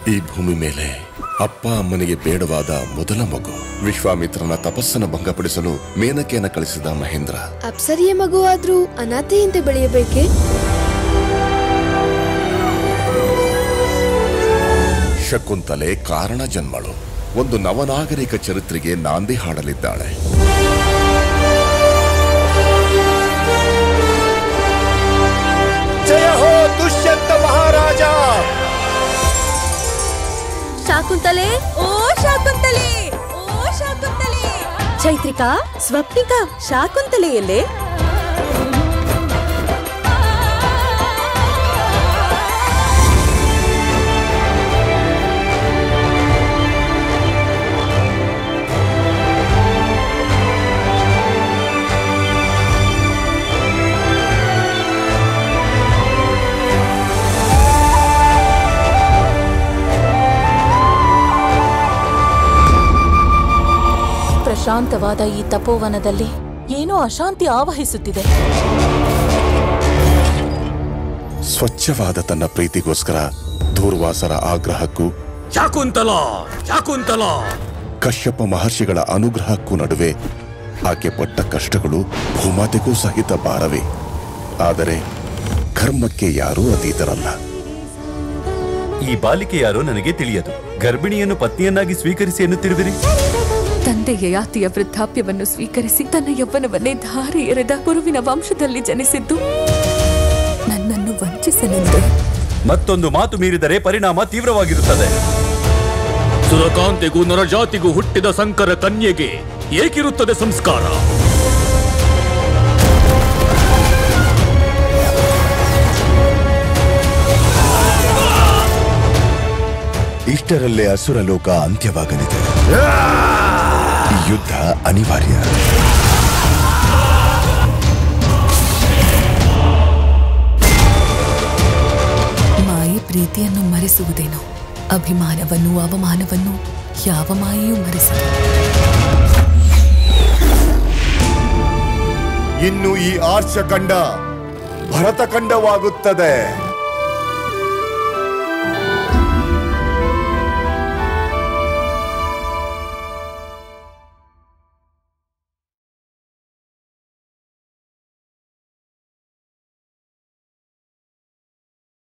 ಈ ಭೂಮಿ ಮೇಲೆ ಅಪ್ಪ ಅಮ್ಮನಿಗೆ ಬೇಡವಾದ ಮೊದಲ ಮಗು ವಿಶ್ವಾಮಿತ್ರನ ತಪಸ್ಸನ್ನು ಭಂಗಪಡಿಸಲು ಮೇನಕೆಯನ್ನು ಕಳಿಸಿದ ಮಹೇಂದ್ರ ಅಪ್ಸರಿಯ ಮಗು ಆದ್ರೂ ಅನಾಥೆಯಂತೆ ಬೆಳೆಯಬೇಕೆ ಶಕುಂತಲೆ ಕಾರಣ ಜನ್ಮಳು ಒಂದು ನವನಾಗರಿಕ ಚರಿತ್ರೆಗೆ ನಾಂದಿ ಹಾಡಲಿದ್ದಾಳೆ ಜಯ ಹೋ ದುಷ್ಯಂತ ಮಹಾರಾಜ ಶಾಕುಂತಲೆ ಓ ಶಾಕುಂತಲೆ ಓ ಶಾಕುಂತಲೆ ಚೈತ್ರಿಕಾ ಸ್ವಪ್ನಿಕಾ ಶಾಕುಂತಲೆಯಲ್ಲೇ ಪ್ರಶಾಂತವಾದ ಈ ತಪೋವನದಲ್ಲಿ ಏನೋ ಅಶಾಂತಿ ಆವಹಿಸುತ್ತಿದೆ ಸ್ವಚ್ಛವಾದ ತನ್ನ ಪ್ರೀತಿಗೋಸ್ಕರ ದೂರ್ವಾಸರ ಆಗ್ರಹಕ್ಕೂ ಶಾಕುಂತಲ ಶಾಕುಂತಲ ಕಶ್ಯಪ ಮಹರ್ಷಿಗಳ ಅನುಗ್ರಹಕ್ಕೂ ನಡುವೆ ಆಕೆ ಪಟ್ಟ ಕಷ್ಟಗಳು ಭೂಮಾತೆಗೂ ಸಹಿತ ಭಾರವೇ ಆದರೆ ಕರ್ಮಕ್ಕೆ ಯಾರೂ ಅತೀತರಲ್ಲ ಈ ಬಾಲಿಕೆ ಯಾರೋ ನನಗೆ ತಿಳಿಯದು ಗರ್ಭಿಣಿಯನ್ನು ಪತ್ನಿಯನ್ನಾಗಿ ಸ್ವೀಕರಿಸಿ ಎನ್ನುತ್ತಿರುವಿರಿ ತಂದೆ ಯಯಾತಿಯ ವೃದ್ಧಾಪ್ಯವನ್ನು ಸ್ವೀಕರಿಸಿ ತನ್ನ ಯೌವನವನ್ನೇ ಧಾರೆ ಎರೆದ ಗುರುವಿನ ವಂಶದಲ್ಲಿ ಜನಿಸಿದ್ದು ನನ್ನನ್ನು ವಂಚಿಸಲೆಂದು ಮತ್ತೊಂದು ಮಾತು ಮೀರಿದರೆ ಪರಿಣಾಮ ತೀವ್ರವಾಗಿರುತ್ತದೆ ಸುರಕಾಂತಿಗೂ ನರಜಾತಿಗೂ ಹುಟ್ಟಿದ ಸಂಕರ ಕನ್ಯೆಗೆ ಏಕಿರುತ್ತದೆ ಸಂಸ್ಕಾರ ಇಷ್ಟರಲ್ಲೇ ಅಸುರ ಲೋಕ ಅಂತ್ಯವಾಗಲಿದೆ ಈ ಯುದ್ಧ ಅನಿವಾರ್ಯ ಮಾಯೆ ಪ್ರೀತಿಯನ್ನು ಮರೆಸುವುದೇನು ಅಭಿಮಾನವನ್ನು ಅವಮಾನವನ್ನು ಯಾವ ಮಾಯೆಯೂ ಮರೆಸದು ಇನ್ನು ಈ ಆರ್ಷ ಖಂಡ ಭರತಖಂಡವಾಗುತ್ತದೆ